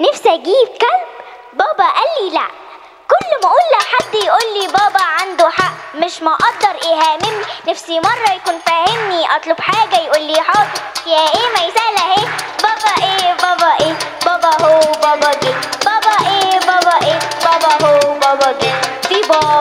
نفسي اجيب كلب بابا قال لي لا كل ما اقول لحد يقول لي بابا عنده حق مش مقدر ايه هاممني نفسي مره يكون فاهمني اطلب حاجه يقول لي حاضر يا ايه ما يسال اهي بابا ايه بابا ايه بابا هو بابا جه بابا ايه بابا ايه بابا هو بابا جه في بابا